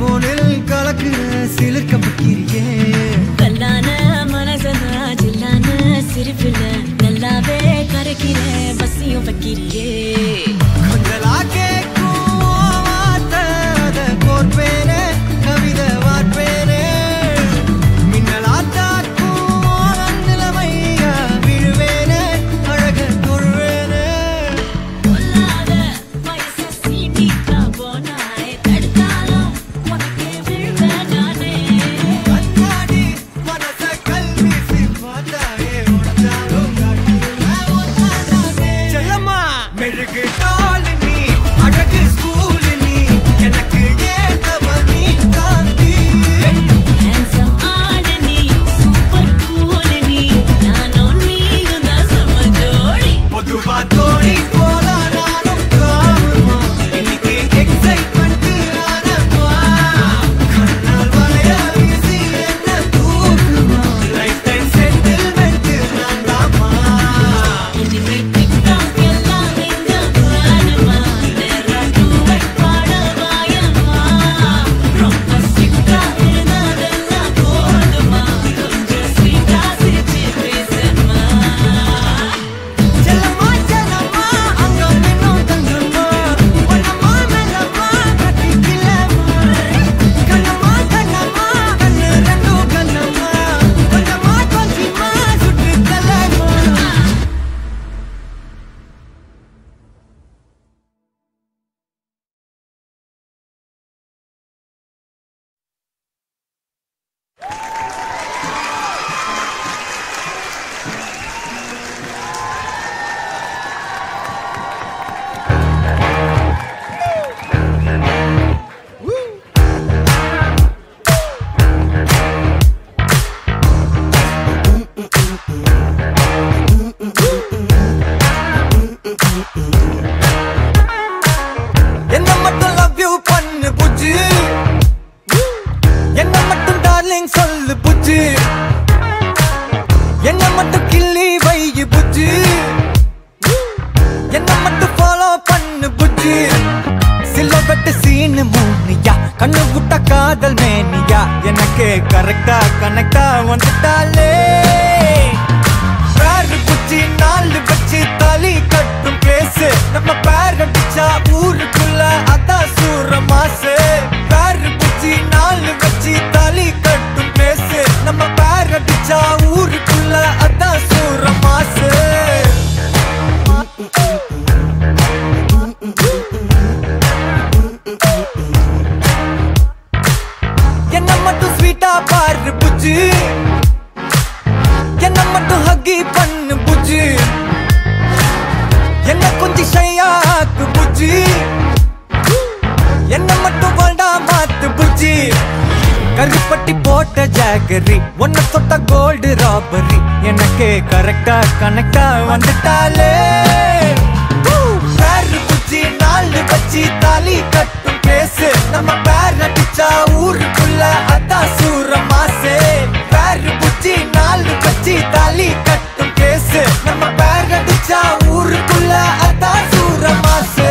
போனில் கலக்குற சிலிர்க்க பக்கிரியே கல்லான மனசனா ஜில்லான சிரிப்புல நல்லாவே கரைக்கிற பசியும் வைக்கிறியே கொஞ்சலா கேட்கும் வார்த்தை அதை கோர்ப்பேனே கவிதை வார்ப்பேனே மின்னலா தாக்கும் நிலைமையா விழுவேனே அழக தொழுவேனே கொல்லாத வயச சீண்டிக்கா போனாய் தடுத்தாலும் உனக்கே விழுவேன் நானே கண்ணாடி மனச கல்வி பார்த்தாயே உடஞ்சாலும் காட்டிடுவேன் ஒன்றாதானே. செல்லம்மா மெழுகு டால் நீ அழகு ஸ்கூல் நீ எனக்கு ஏத்தவ நீ காந்தி ஹேண்ட்ஸம் ஆட நீ சூப்பர் கூல் நீ நானும் நீயும் தான் செம்ம ஜோடி பொதுவா தோணி போல நானும் காணுமா இன்னைக்கு எக்ஸைட்மெண்ட் ஆனப்பா கண்ணால் வளைய வீசி என்ன தூக்குமா லைஃப் டைம் செட்டில்மெண்ட் நான் தாமா இனிமே டிக்டாக் எல்லாம் எங்க வேணுமா நேரா டூவெட் பாட வாயம்மா ரொம்ப ஸ்ட்ரிக்டா இருந்தாதெல்லாம் போதுமா கொஞ்சம் ஸ்வீட்டா சிரிச்சு பேசணுமா செல்லம்மா செல்லம்மா அங்க இன்னும் தங்கம்மா பொன்னம்மா மெல்லம்மா கட்டிக்கலம்மா கண்ணம்மா கண்ணம்மா கண்ணு ரெண்டும் கண்ணம்மா கொஞ்சமா கொஞ்சமா சுட்டு தலம்மா என்ன மட்டும் லவ் யூ பண்ணு புஜ்ஜு என்ன மட்டும் டார்லிங் சொல்லு புஜ்ஜு என்ன மட்டும் கிள்ளி வை புஜ்ஜு என்ன மட்டும் ஃபாலோ பண்ணு புஜ்ஜு சில வெட்டு சீனு மூனியா கண்ணு விட்டா காதல் மேனியா எனக்கு கரெக்டா கனெக்டா வந்துட்டாலே பேரு குச்சி நாலு வச்சு தாலி கட்டும் பேசு நம்ம பேர் அடிச்சா ஊருக்குள்ள அதான் சூர மாசு பேரு குச்சி நாலு வச்சு தாலி கட்டும் பேசு நம்ம பேர் அடிச்சா ஊருக்குள்ள அதான் சூர மாசு என்ன மட்டும் ஸ்வீட்டா பாரு புஜ்ஜு என்ன மட்டும் ஹக்கி பண்ணு புஜ்ஜு என்ன கொஞ்சம் ஷையாக்கு புஜ்ஜி என்ன மட்டும் வேண்டா மாத்து புஜ்ஜி கருப்பட்டி போட்ட ஜாகரி ஒன்ன தொட்ட கோல்டு ராபரி எனக்கு கரெக்டா கனெக்டா வந்துட்டாலே பேரு புஜ்ஜி நாலு வச்சு தாலி கட்டும் பேசு நம்ம பேர் அடிச்சா ஊருக்குள்ள அதான் சூர மாசு பேரு புஜ்ஜி நாலு வச்சு தாலி கட்டும் பேசு நம்ம பேர் அடிச்சா ஊருக்குள்ள அதான் சூர மாசு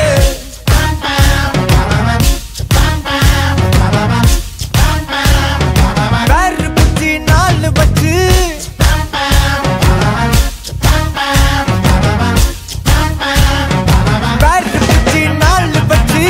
பேரு புஜ்ஜி நாலு வச்சு பேரு புஜ்ஜி நாலு வச்சு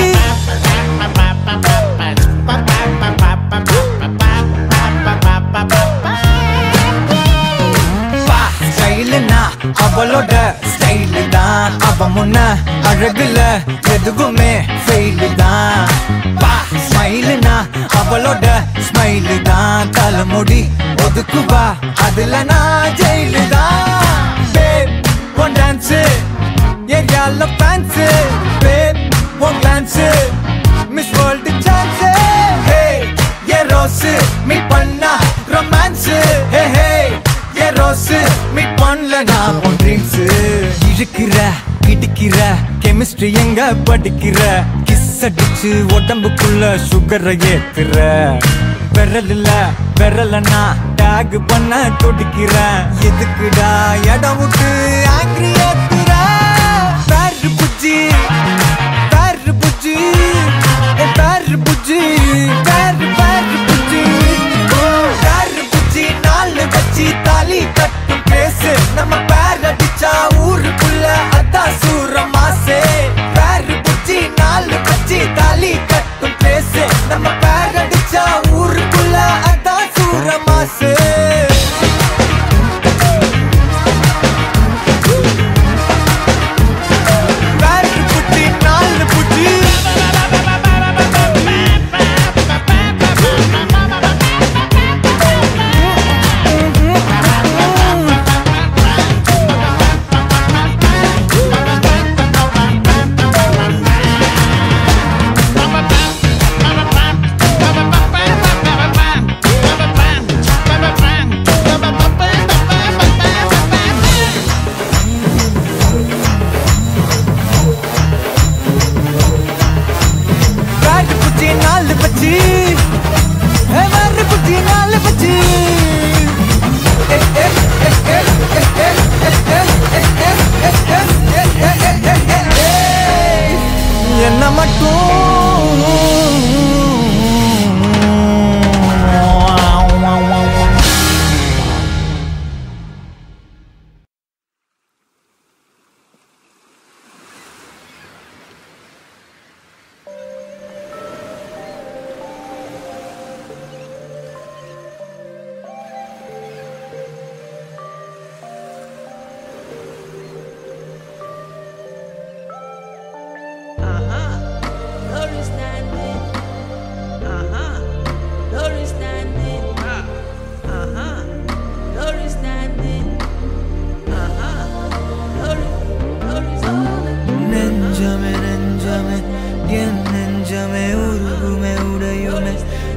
ஸ்டைலுனா அவளோட ஸ்டைலு தான் அவ முன்ன அழகுல எதுவுமே ஃபெயிலு தான் பா ஸ்மைலுனா அவளோட ஸ்மைலு தான் தலைமுடி ஒதுக்குவா அதுல நான் ஜெயிலு தான் பேப் ஒன் டான்ஸ் ஏரியால fans babe one dance miss world chance hey a rose meet பண்ணா romance hey hey a rose meet பண்ணல நான் உன் ட்ரீம்ஸ் இழுக்கிற இடிக்கிற கெமிஸ்ட்ரி எங்க படிக்கிற கிஸ் அடிச்சு உடம்புக்குள்ள சுகரை ஏத்துற விரல்ல விரலனா டேக் பண்ண துடிக்கிறேன் எதுக்குடா இடம் விட்டு ஆங்கிரி ஏத்துற பேரு புஜ்ஜி பேரு புஜ்ஜி ஏ பேரு புஜ்ஜி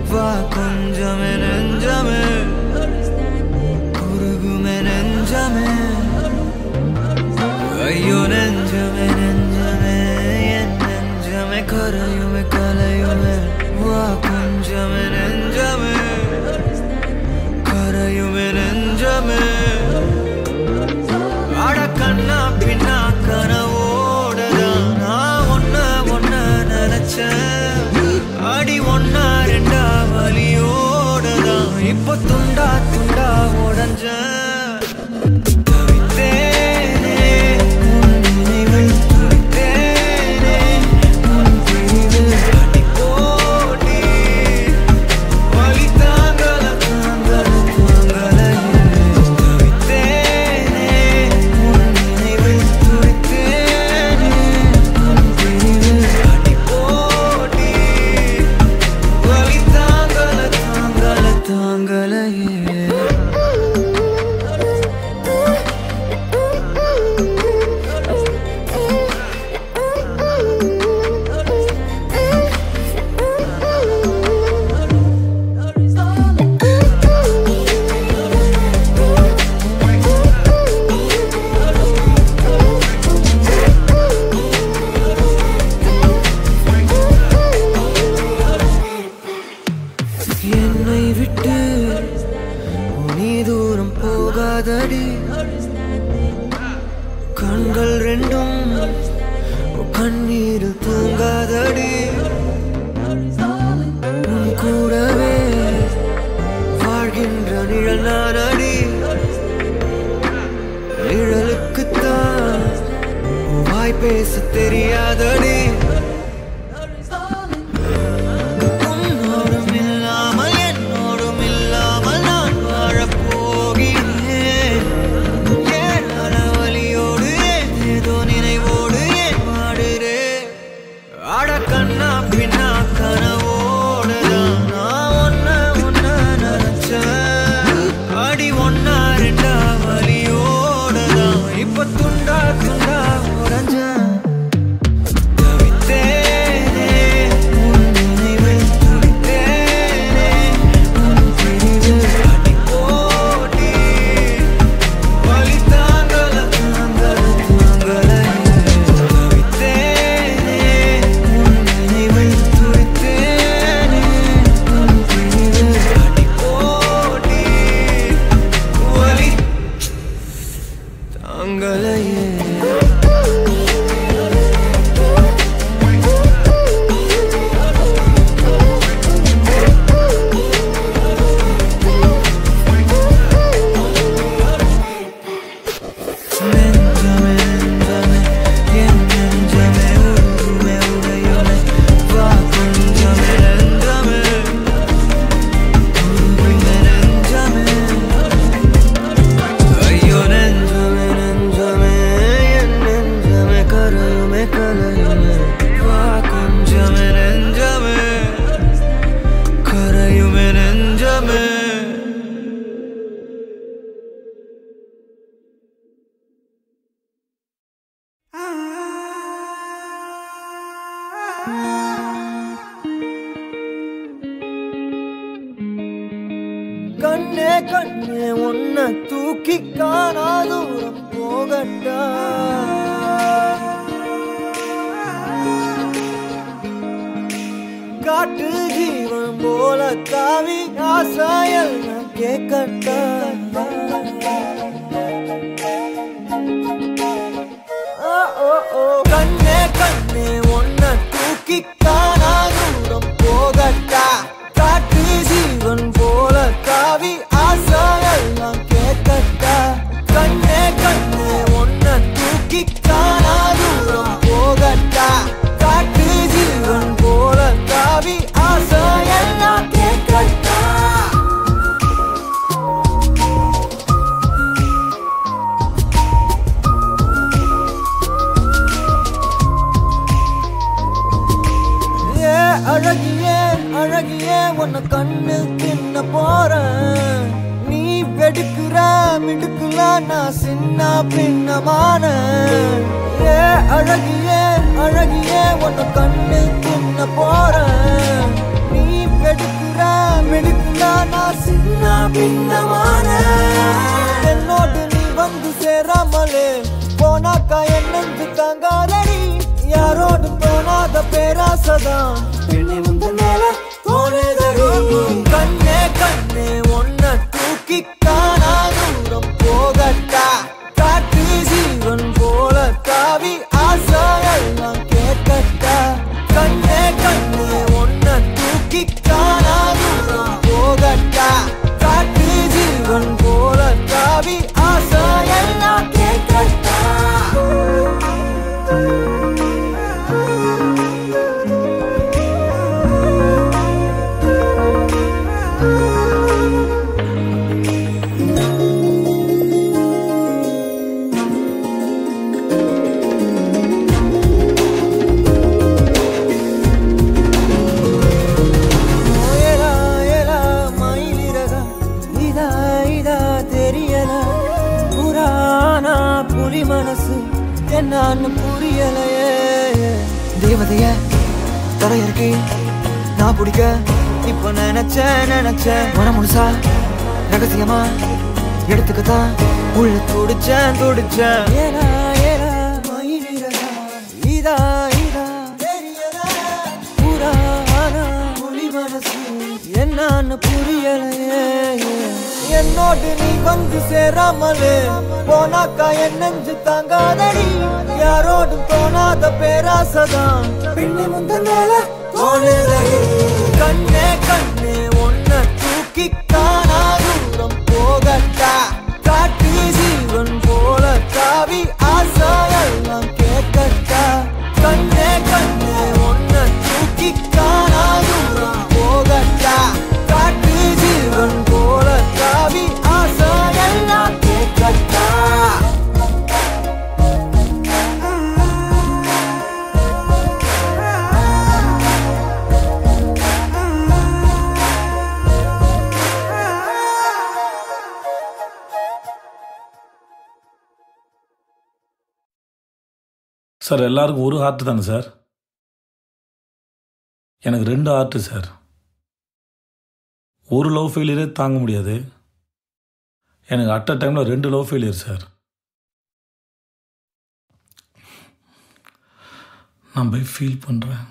வா கொஞ்சமே நெஞ்சமே குறுகுமே நெஞ்சமே ஐயோ நெஞ்சமே நெஞ்சமே என் நெஞ்சமே கரையுமே கலையுமே வா கொஞ்சமே நெஞ்சமே கரையுமே நெஞ்சமே அட கண்ணா பின்னா கனவோடதான் நான் ஒன்ன ஒன்ன நினைச்சேன் அடி ஒன்னா ரெண்டா வலியோடதான் இப்ப துண்டா துண்டா உடஞ்சேன் தவித்தேனே உன் நினைவில் துடித்தேனே உன் பிரிவில் அடி போடி வலி தாங்கல தாங்கல தாங்கலையே தவித்தேனே உன் நினைவில் துடித்தேனே உன் பிரிவில் அடி போடி வலி தாங்கல தாங்கல தாங்கலையே என்னை விட்டு நீ தூரம் போகாதடி கண்கள் ரெண்டும் கண்ணீரில் தூங்காதடி உன் கூடவே வாழ்கின்ற நிழல் நானடி நிழலுக்குத்தான் வாய் பேச தெரியாதடி உன்னோடும் இல்லாமல் என்னோடும் இல்லாமல் நான் வாழப் போகிறேன் ஏன் அலவலியோடு ஏதேதோ நினைவோடு ஏன் வாடுறேன் அட கண்ணா பின்னா கனவோடுதான் நான் ஒன்ன ஒன்ன நினைச்சேன் அடி ஒன்னா ரெண்டா வலியோடுதான் இப்ப துண்டா துண்டா உடஞ்சேன் தவித்தேனே உன் நினைவில் துடித்தேனே உன் பிரிவில் அடி போடி வலி தாங்கல தாங்கல தாங்கலையே தவித்தேனே உன் நினைவில் துடித்தேனே உன் பிரிவில் அடி போடி வலி தாங்கலையே நெஞ்சமே நெஞ்சமே என் நெஞ்சமே உருகுமே உடையுமே வா கொஞ்சமே நெஞ்சமே உருகுமே நெஞ்சமே ஐயோ நெஞ்சமே நெஞ்சமே என் நெஞ்சமே கரையுமே கலையுமே வா கொஞ்சமே நெஞ்சமே கரையுமே நெஞ்சமே கண்ணே கண்ணே உன்னை தூக்கி காணா தூரம் போகட்டா காட்டு ஜீவன் போல தாவி ஆசாயல் கேட்கட்டா ஓ, ஓ, ஓ. கண்ணே கண்ணே உன்னை தூக்கி காணா தூரம் போகட்டா காட்டு ஜீவன் போல தாவி ஆசையெல்லாம் கேட்கட்டா கண்ணே கண்ணே உன்னை தூக்கி காணா தூரம் போகட்டா காட்டு ஜீவன் போல தாவி ஆசையெல்லாம் கேட்கட்டா ஏ அழகியே அழகியே உன்னை கண்ணு தின்ன போறேன் நீ வெடுக்குற மிடுக்குல நான் சின்ன பின்னமான ஏ அழகியே அழகியே உன்னை கண்ணு தின்ன போறேன் நீ வெடு எடுக்கிற மெடுக்குனா நான் சின்ன பின்னமான என்னோடு நீ வந்து சேராமலே போனாக்கா என் நெஞ்சு தாங்காதடி யாரோடு தோணாத பேராசதான் பெண்ணை முந்த மேல தோணுதடி கண்ணே கண்ணே ஒன்ன தூக்கி காணா தூரம் போகட்டா காட்டு ஜீவன் போல தாவி ஆசையெல்லாம் கேட்கட்டா கண்ணே கண்ணே ஒன்ன தூக்கி காணா தூரம் போகட்டா காட்டு ஜீவன் போல தாவி ஆசையெல்லாம் கேட்கட்டா ஏலா ஏலா மயிலிறகா இதா இதா தெரியல புராணா புலி மனசு என்னன்னு புரியலையே தேவதைய தரையிறக்கி நான் பிடிக்க இப்ப நினைச்ச நினைச்ச மனம் முழுசா ரகசியமா எடுத்துக்கத்தான் உள்ள துடிச்சேன் துடிச்சேன் ஏலா ஏலா மயிலிறகா இதா இதா தெரியல புராணா புலி மனசு என்னன்னு புரியலையே என்னோடு நீ வந்து சேராமலே போனாக்கா என் நெஞ்சு தாங்காதடி யாரோடும் தோணாத பேராசதான் பின்னி முந்த மேல தோணுதடி கண்ணே கண்ணே ஒன்ன தூக்கி காணா தூரம் போகட்டா காட்டு ஜீவன் போல தாவி ஆசையெல்லாம் கேட்கட்டா கண்ணே கண்ணே ஒன்ன தூக்கி காணா தூரம் போகட்டா காட்டு ஜீவன் போல தாவி ஆசையெல்லாம் கேட்கட்டா சார் எல்லாருக்கும் ஒரு ஹார்ட் தானே சார் எனக்கு ரெண்டு ஹார்ட்டு சார் ஒரு லவ் ஃபெயிலியரே தாங்க முடியாது எனக்கு அட் அ டைமில் ரெண்டு லவ் ஃபெயிலியர் சார் நான் போய் ஃபீல் பண்ணுறேன்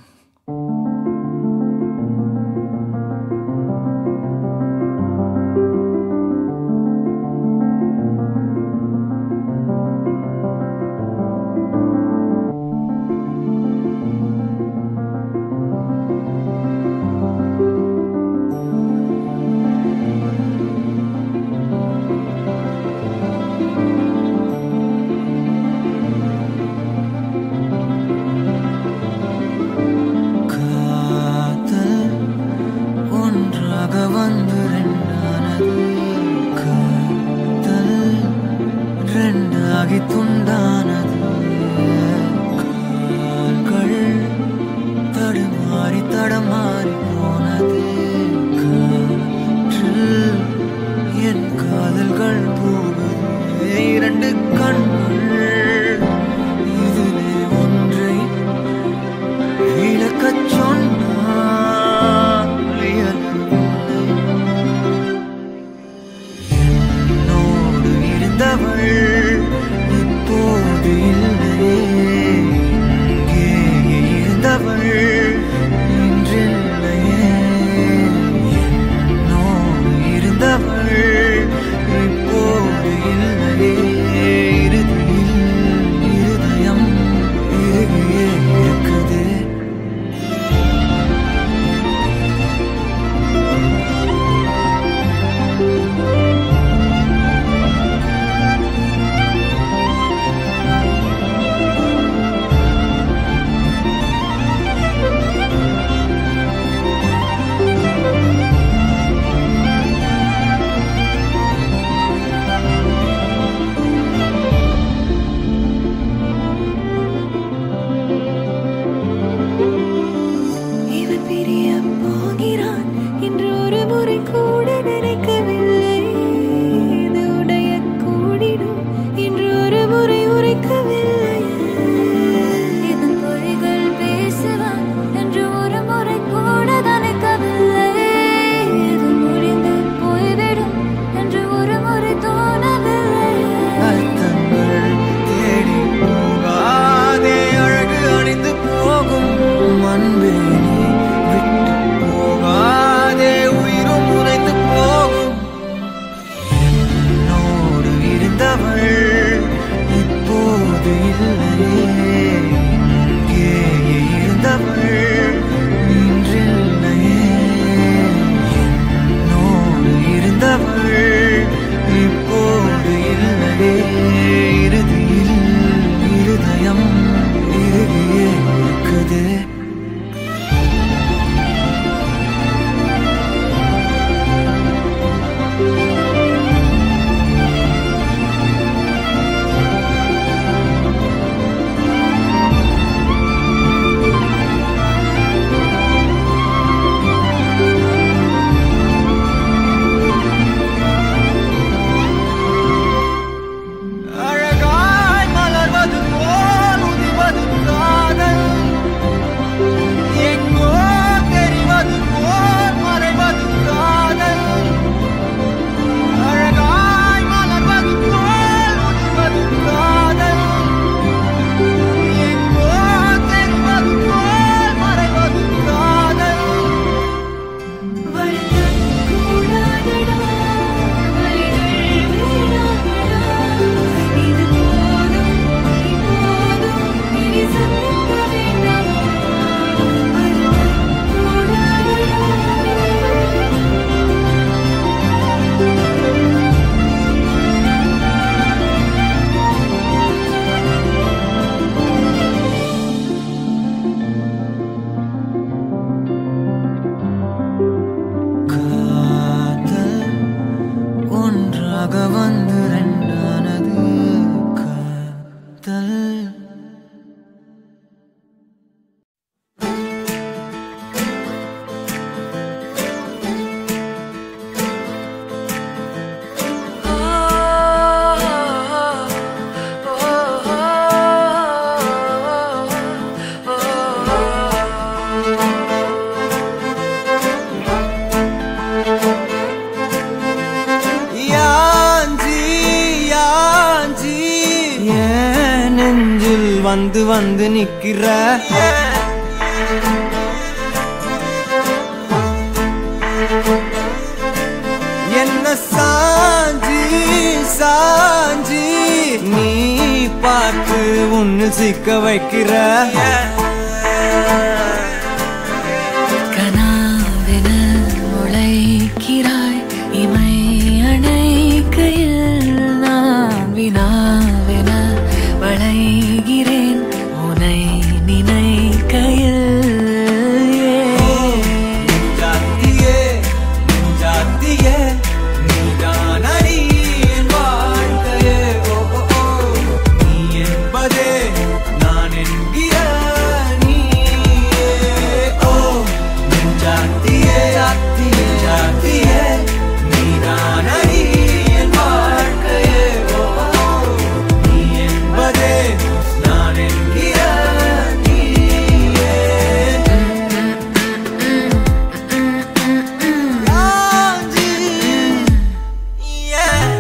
வந்து வந்து நிக்கிற என்ன சாஞ்சி சாஞ்சி நீ பார்த்து உன்னு சிக்க வைக்கிற கனாவென முளைக்கிறாய் இமை அணைக்கையில் நான் வினாவென வளைகிறேன் உனை நினைக்கையில் ஜாத்தியே ஜாத்தியே நீதான் அடி என் வாழ்க்கையே ஓ ஓ, ஓ. நீ என்பதே நான் என்கிற நீயே ஓ ஜாத்தியே ஜாத்தியே ஜாத்தியே நீதான் அடி என் வாழ்க்கையே ஓ ஓ, ஓ. நீ என்பதே நான் என்கிற நீயே Yeah.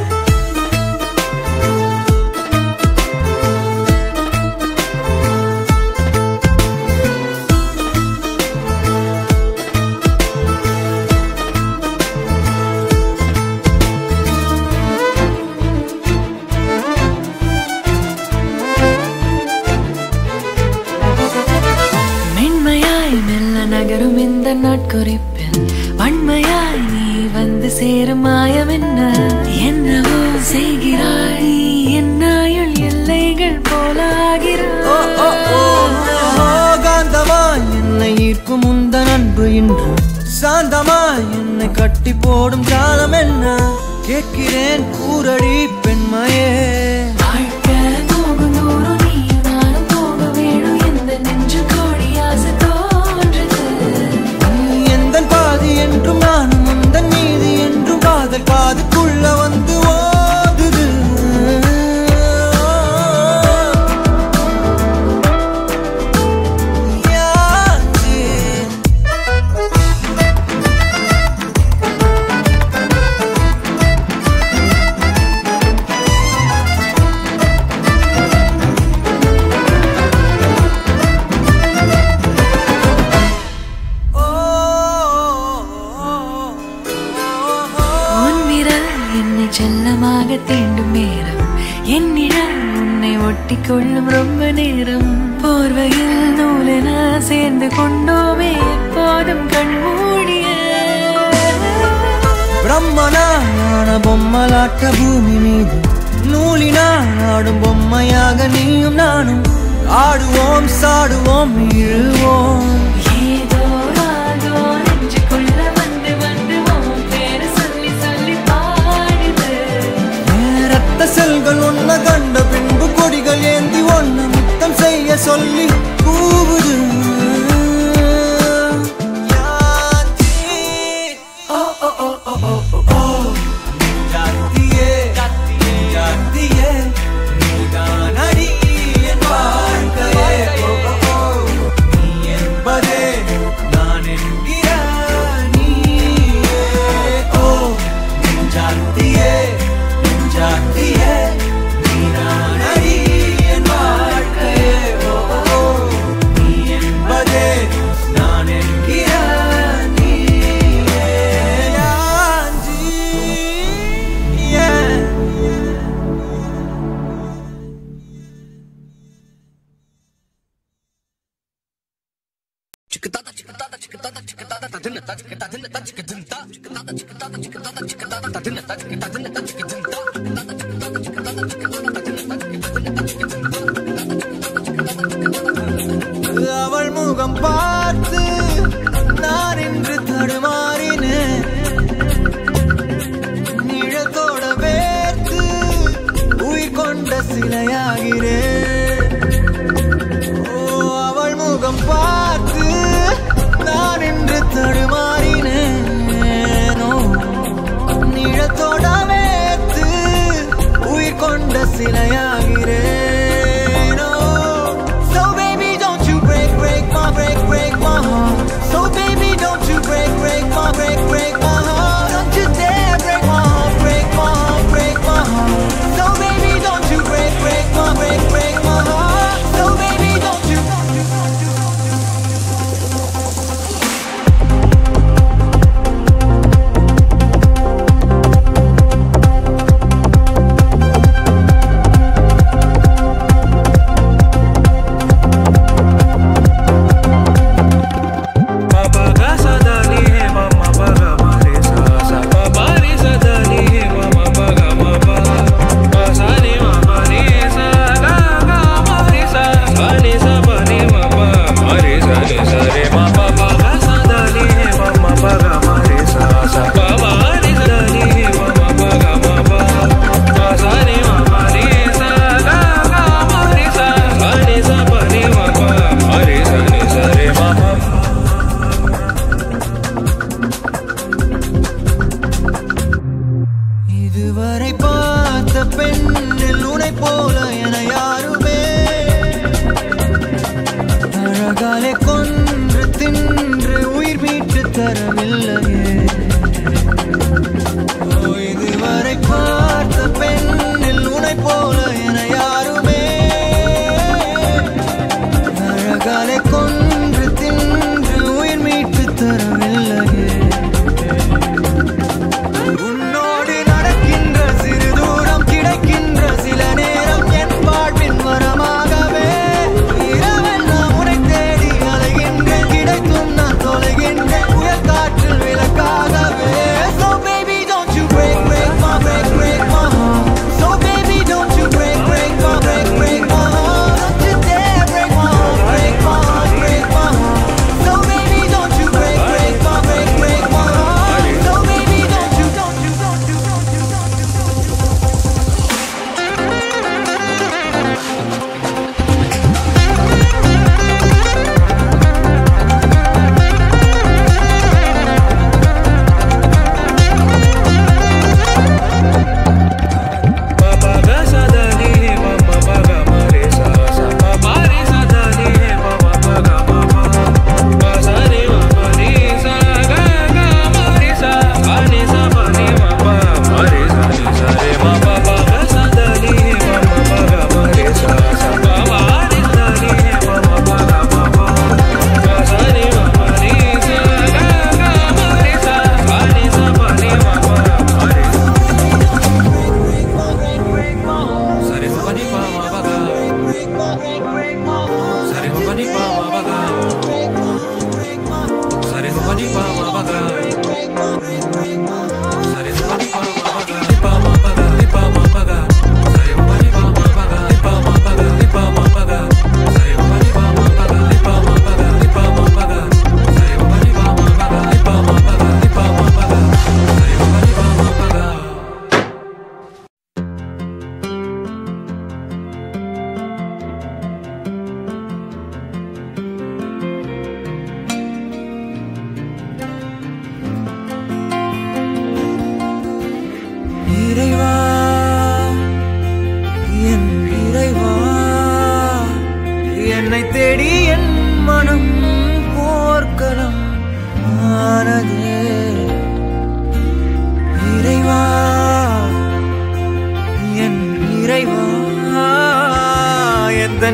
மென்மையாய் மெல்ல நகரும் இந்த நாட்குறிப்பில் வன்மையாய் நீ வந்து சேரும் மாயம் என்ன என்னவோ செய்கிறாய் நீ என்னாயுள் எல்லைகள் போலாகிறாய் காந்தமா என்னை ஈர்க்கும் உந்தன் அன்பு இன்று சாந்தமா என்னை கட்டி போடும் காலம் என்ன கேட்கிறேன் கூரடி பெண்மையே வாழ்க்கை போகும் தூரம் நீயும் நானும் போக வேணும் எந்த நெஞ்சு கோடி ஆசை தோன்றுது நீ எந்தன் பாதி என்றும் நானும் உந்தன் மீது என்றும் காதல் காதுக்குள்ள வந்து ஓதுது யாச்சே உன் விரல் என்னை செல்லமாக தீண்டும் நேரம் என்னிடம் உன்னை ஒட்டி கொள்ளும் ரொம்ப நேரம் போர்வையில் நூலென சேர்ந்து கொண்டோமே எப்போதும் கண்மூடிய பிரம்மனான பொம்மலாட்ட பூமி மீது நூலினால் ஆடும் பொம்மையாக நீயும் நானும் ஆடுவோம் சாடுவோம் இழுவோம் ஏதோ ராகோ நெஞ்சுக்குள்ள வந்து வந்து உன் பேரு சொல்லி சொல்லி பாடுது ரத்த செல்கள் ஒன்ன கண்ட பின்பு கொடிகள் ஏந்தி ஒன்ன முத்தம் செய்ய சொல்லி கூவுது ஜாத்தியே ஜாத்தியே நீதான் அடி என் வாழ்க்கையே ஓ, ஓ, ஓ. நீ என்பதே நான் என்கிற நீயே ஓ ஜாத்தியே ஜாத்தியே நீதான் அடி என் வாழ்க்கையே ஓ, ஓ, ஓ. நீ என்பதே நான் என்கிற நீயே யாஞ்சி, yeah. அவள் முகம் பார்த்து நான் இன்று தடுமாறினேன் நிழத்தோட வேர்த்து உயிர் கொண்ட சிலையாகிறேன் ஓ அவள் முகம் பார்த்து நான் இன்று தடுமாறினேனோ நிழத்தோட வேர்த்து உயிர் கொண்ட சிலையாகிறேனோ So baby don't you break break my break break my heart So baby don't you break break my break break my heart Don't you dare break my heart break my heart break my heart So baby don't you break break my break break my heart So baby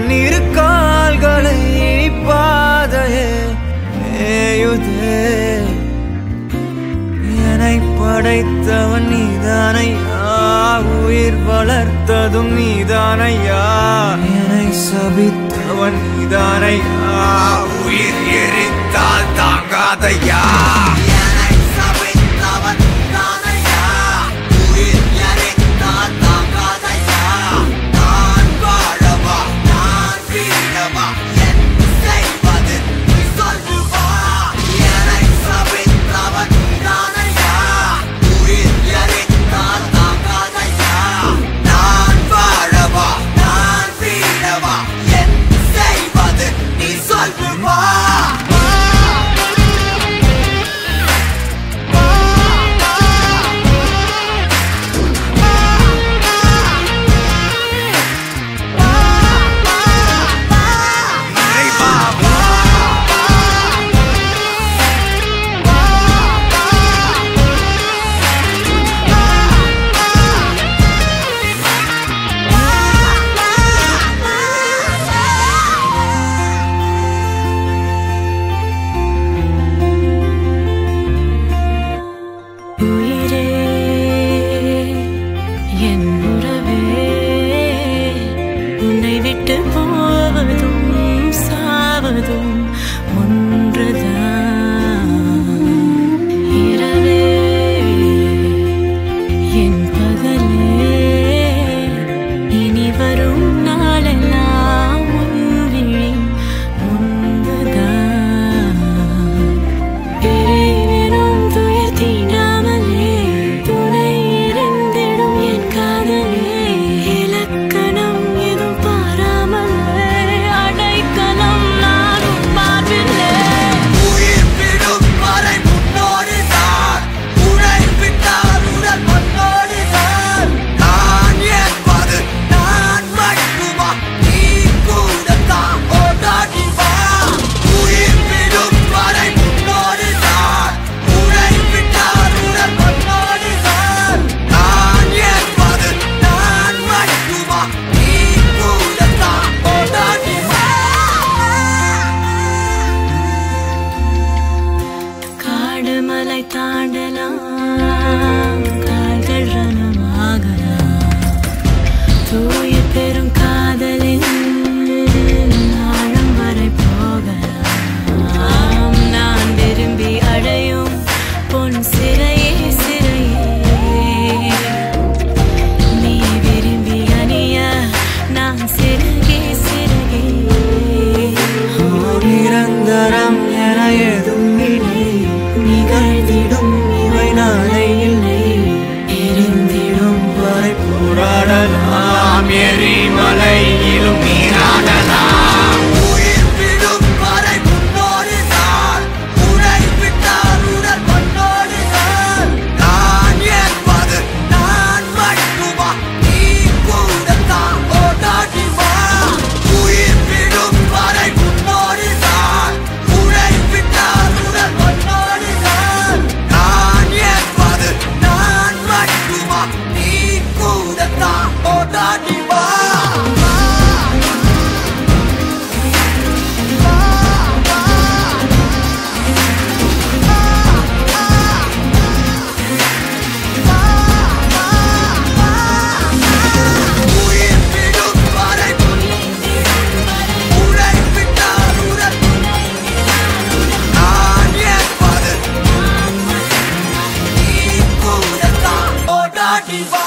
என் இரு கால்களை பாதையே மேயுதே என்னை படைத்தவன் நீதானையா உயிர் வளர்த்ததும் நீதானையா என்னை சபித்தவன் நீதானையா உயிர் எரித்தால் தாங்காதையா என்னை சபித்தவன் நீதானையா உயிர் எரித்தால் தாங்காதையா நான் வாழவா நான் வீழவா என் செய்வது நீ சொல்லுவா என்னை சபித்தவன் நீதானையா உயிர் எரித்தால் தாங்காதையா நான் வாழவா நான் வீழவா என் செய்வது நீ சொல்லுவா உயிரே என் உறவே உன்னை விட்டு போவதும் சாவதும் ஒன்றுதான் இரவே என் பகலே இனி வரும் நாளெல்லாம் உன் விழி முன்புதான் பிரிவினும் துயர் தீண்டாமலே துணை இருந்திடும் என் காதலே இலக்கணம் எதுவும் பாராமலே அடைக்கலம் நானும் பார்வில்லை உயிர் விடும் வரை முன்னோடிதான் உடை விட்டால் உடல் மண்ணோடிதான் நான் என்பது நான் மட்டுமா நீ கூடத்தான் ஓடாடி வா உயிர் விடும் வரை முன்னோடிதான் உடை விட்டால் உடல் மண்ணோடிதான் நான் என்பது நான் மட்டுமா நீ கூடத்தான் ஓடாடி வா காடு மலை தாண்டலாம் கால்கள் ரணமாகலாம் தூய பெரும் காதலின் ஆழம் வரை போகலாம் நான் விரும்பி அடையும் பொன் சிறையே சிறையே நீ விரும்பி அணிய நான் சிறகே சிறகே நிரந்தரம் என எதுவும் இல்லை நிகழ்ந்திடும் இவை நாளை இல்லை எரிந்திடும் வரை போராடலாம் எரிமலையிலும் நீராடலாம் உயிர் விடும் வரை முன்னோடிதான் உடை விட்டால் உடல் மண்ணோடிதான் நான் என்பது நான் மட்டுமா நீ கூடத்தான் ஓடாடி வா உயிர் விடும் வரை முன்னோடிதான் உடை விட்டால் உடல் மண்ணோடிதான் நான் என்பது நான் மட்டுமா நீ கூடத்தான் ஓடாடி வா உயிர் விடும் வரை உடை விட்டால் உடல் நான் என்பது நீ கூடத்தான் ஓடாடி வா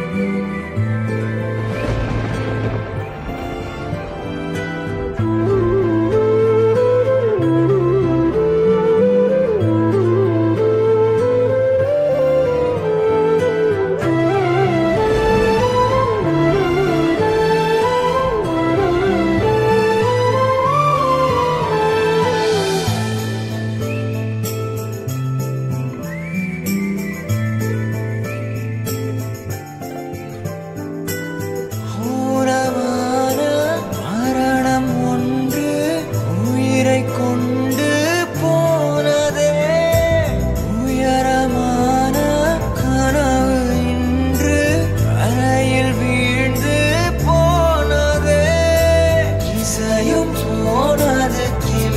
ஆ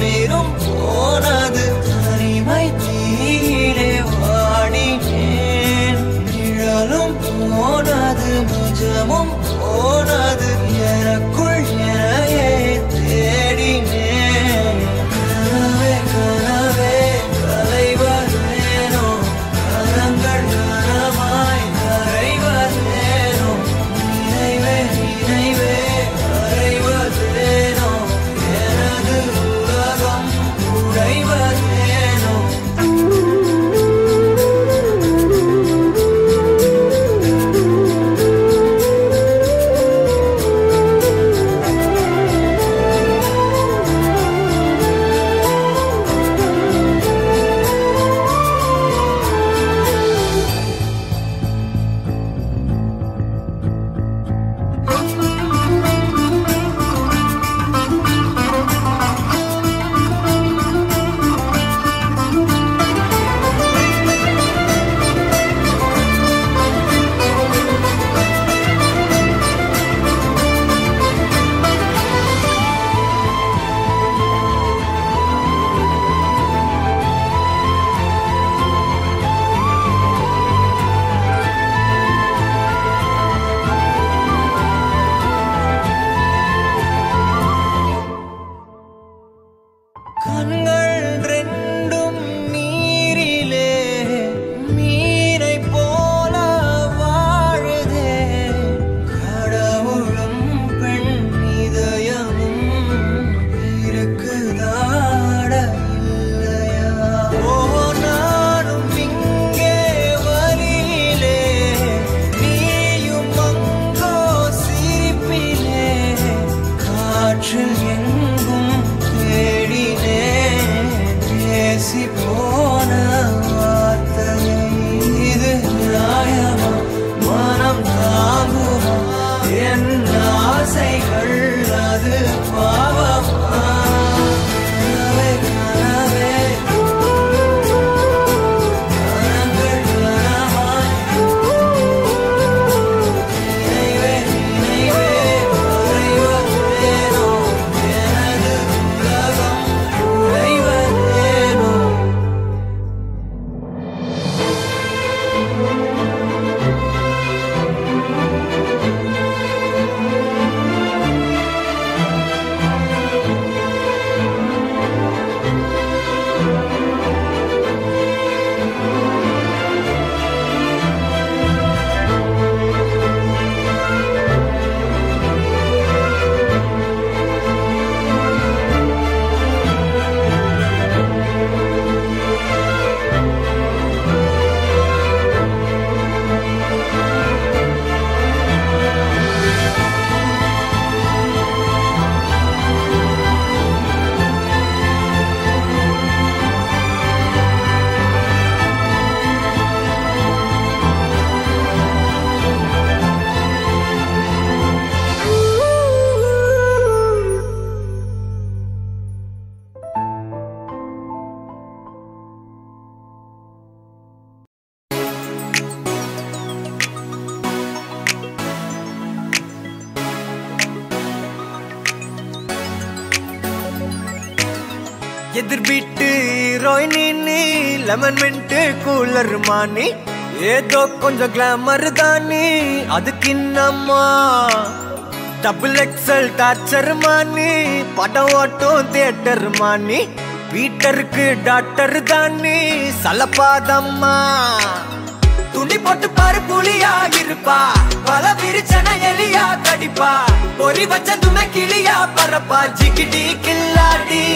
உயிரும் போனது தனிமை தீயிலே வாடினேன் நிழலும் போனது நிஜமும் போனது எனக்குள் எனையே தேடினேன் கனவே கனவே கலைவதேனோ கரங்கள் கனமாய் கரைவதேனோ நினைவே நினைவே கரைவதேனோ எனது உலகம் உடைவதேனோ கண்கள் ரெண்டும் நீரிலே மீனை போல வாழுதே கடவுளும் பெண் இதயமும் இருக்குதாட இல்லையா ஓ நானும் இங்கே வழியிலே நீயும் அங்கோ சிரிப்பிலே காற்றில் எங்கும் தேடினேன் பேசி போன வார்த்தையை இது நியாயமா மனம் தாங்குமா என் ஆசைகள் அது பாவமா கனவே கனவே கனங்கள் கனமாய் நினைவே நினைவே மறைவதேனோ எனது உலகம் உறைவதேனோ எதிர் வீட்டு ஹீரோயினி நீ லெமன் மின்ட்டு கூலர் மானி ஏதோ கொஞ்சம் கிளாமர் தானி அதுக்கு இன்னம்மா டபுள் எக்ஸல் டார்ச்சர் மானி படம் ஓட்டும் தியேட்டர் மானி பீட்டருக்கு டாக்டர் தானி சலப்பாதம்மா துணி போட்டு பாரு புலியா இருப்பா பல விரிச்சன எலியா கடிப்பா பொறி வச்ச துணை கிளியா பரப்பா ஜிகிடி கில்லாடி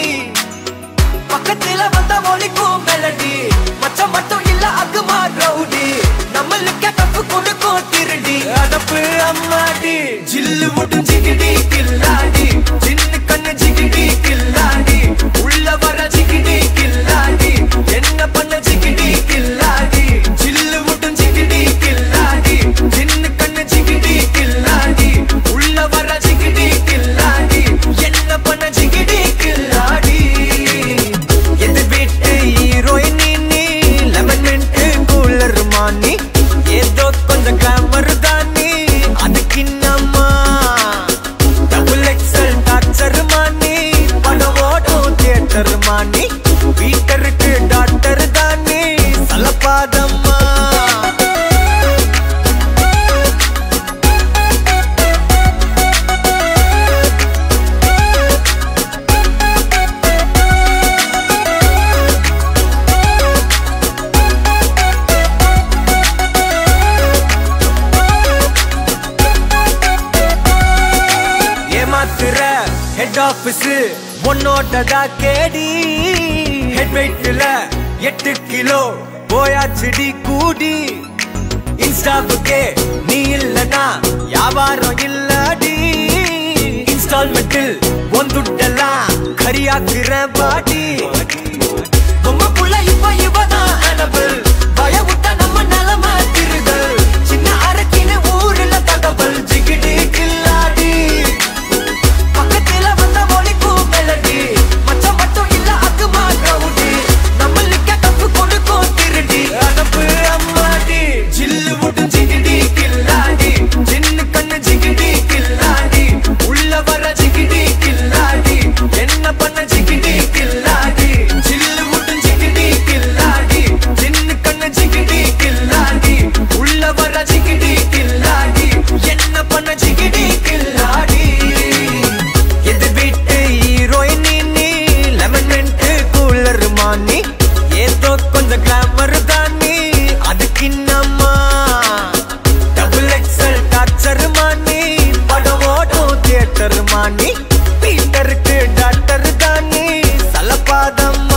பக்கத்துல வந்த ஒலிக்கும் மெலடி மச்சம் மட்டும் இல்ல அகுமா ரவுடி நம்மளுக்கு கப்பு கொடுக்கும் திருடி அடப்பு அம்மாடி ஜில்லு முட்டும் ஜிகிடி கில்லாடி சின்ன கண்ணு ஜிகிடி கில்லாடி உள்ள வர ஜிகிடி கில்லாடி என்ன பண்ண ஜிகிடி கில்லாடி ஜில்லு முட்டும் ஜிகிடி கில்லாடி சின்ன கண்ணு ஜிகிடி கில்லாடி உள்ள வர ஜிகிடி கில்லாடி என்ன பண்ண ஜிகிடி கில்லாடி எது வீட்டு ஹீரோயின் நீ லெமன் மின்ட் கூலர் மானி ஏதோ கொஞ்சம் கிளாமர் தானி அதுக்கு என்னம்மா ஹெட் ஆபீஸ் உன்னோட்டதா கேடி ஹெட் வெயிட்ல எட்டு கிலோ போயாச்சுடி கூடி இன்ஸ்டாவுக்கே நீ இல்லனா வியாபாரம் இல்லடி இன்ஸ்டால்மெண்டில் ஒந்துட்டெல்லாம் கரியாக்குற பாடி பொம்மை புள்ள இப்ப இவதான் அனபிள் பய விட்ட நம்ம நிலம திருதல் சின்ன அரக்கின ஊர்ல தகவல் ஜிகிடி கில்லாடி பக்கத்துல வந்த ஒலிக்கும் மெலடி மச்சம் மட்டும் இல்ல அக்குமா கவுடி நம்மளுக்கு தப்பு கொடுக்கும் திருடி அனுப்பு அம்மாடி ஜில்லு விட்டு ஜிகிடி கில்லாடி சின்ன கண்ணு ஜிகிடி கில்லாடி உள்ள வர ஜிகிடி கில்லாடி என்ன பண்ண ஜிகிடி கில்லாடி ஜில்லு விட்டு ஜிகிடி கில்லாடி சின்ன கண்ணு ஜிகிடி கில்லாடி உள்ள வர ஜிகிடி கில்லாடி என்ன பண்ண ஜிகிடி கில்லாடி எது வீட்டு ஹீரோயின் நீ லெமன் மின்ட் கூலர் மானி ஏதோ கொஞ்சம் கிளாமர் தான் நீ அதுக்கு என்னம்மா டபுள் எக்ஸல் டாக்டர் மானி படம் ஓடும் தியேட்டர் மானி பீட்டருக்கு டாக்டர் தான் நீ சலபாதம்